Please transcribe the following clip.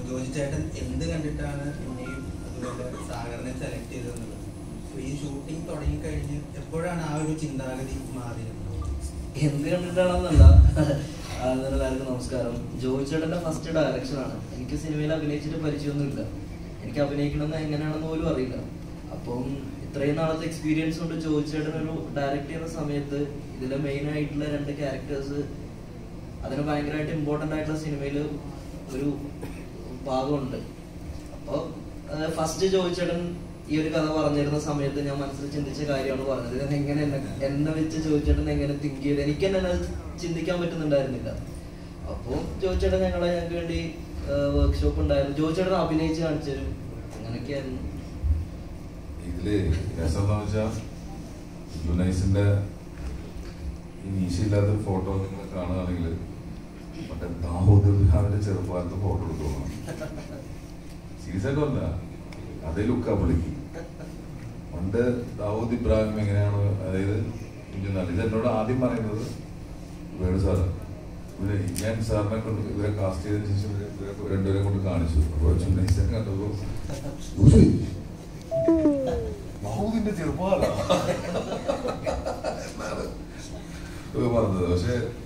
ജോജി ചേട്ടൻ എന്ത് കണ്ടിട്ടാണ് എന്നെയും അതുപോലെ സാഗറിനെ സെലക്ട് ചെയ്തതെന്നുള്ളത് So, ഈ ഷൂട്ടിംഗ് തുടങ്ങിക്കഴിഞ്ഞ് എപ്പോഴാണ് ആ ഒരു ചിന്താഗതി മാറിയത് എന്ത് കണ്ടിട്ടാണെന്നല്ല ആദ്യം എല്ലാവർക്കും നമസ്കാരം ജോയി ചേട്ടന്റെ ഫസ്റ്റ് ഡയറക്ഷൻ ആണ് എനിക്ക് സിനിമയിൽ അഭിനയിച്ചിട്ട് പരിചയമൊന്നുമില്ല എനിക്ക് അഭിനയിക്കണമെന്ന് എങ്ങനെയാണെന്ന് പോലും അറിയില്ല അപ്പം ഇത്രയും നാളത്തെ എക്സ്പീരിയൻസ് കൊണ്ട് ജോയി ചേട്ടൻ ഒരു ഡയറക്റ്റ് ചെയ്യുന്ന സമയത്ത് ഇതിലെ മെയിൻ ആയിട്ടുള്ള രണ്ട് ക്യാരക്ടേഴ്സ് അതിന് ഭയങ്കരമായിട്ട് ഇമ്പോർട്ടൻ്റ് ആയിട്ടുള്ള സിനിമയിൽ ഒരു ഭാഗമുണ്ട് അപ്പോൾ ഫസ്റ്റ് ചോദിച്ചേട്ടൻ ഈ ഒരു കഥ പറഞ്ഞിരുന്ന സമയത്ത് ഞാൻ മനസ്സിൽ ചിന്തിച്ച കാര്യമാണ് പറഞ്ഞത് ഇത് എങ്ങനെ എന്നെ എന്നെ വെച്ച് ചോദിച്ചേട്ടൻ എങ്ങനെ തിങ്ക് ചെയ്ത് എനിക്ക് തന്നെ അത് ചിന്തിക്കാൻ പറ്റുന്നുണ്ടായിരുന്നില്ല അപ്പോൾ ചോദിച്ചേട്ടൻ ഞങ്ങളെ ഞങ്ങൾക്ക് വേണ്ടി വർക്ക്ഷോപ്പ് ഉണ്ടായിരുന്നു ചോദിച്ചേട്ടൻ അഭിനയിച്ച് കാണിച്ചു തരും അങ്ങനെയൊക്കെയായിരുന്നു ഇതില് രസം എന്താ വെച്ചാ യുനൈസിന്റെ ഈ മീശയില്ലാത്ത ഫോട്ടോ നിങ്ങൾ കാണുകയാണെങ്കിൽ മറ്റേ ദാവൂദ് ഇബ്രാഹിമിന്റെ ചെറുപ്പകാലത്ത് ഫോട്ടോ എടുത്തോളാം സീരിയസ് ആയിട്ടല്ല അതേ ലുക്കാ പുള്ളിക്ക് പണ്ട് ദാവൂദ് ഇബ്രാഹിം എങ്ങനെയാണ് അതായത് കുഞ്ഞുനാൾ ഇത് എന്നോട് ആദ്യം പറയുന്നത് വേണു സാറ് ഇവര് ഞാൻ സാറിനെ കൊണ്ട് ഇവരെ കാസ്റ്റ് ചെയ്തതിനു ശേഷം ഇവരെ ഇവരെ രണ്ടുപേരെ കൊണ്ട് കാണിച്ചു അപ്പോൾ ചുന്നൈസിനെ കണ്ടപ്പോൾ "ഉയ്യ്, ദാവൂദിന്റെ ചെറുപ്പകാല എന്നാണ് ഇത് പറഞ്ഞത് പക്ഷെ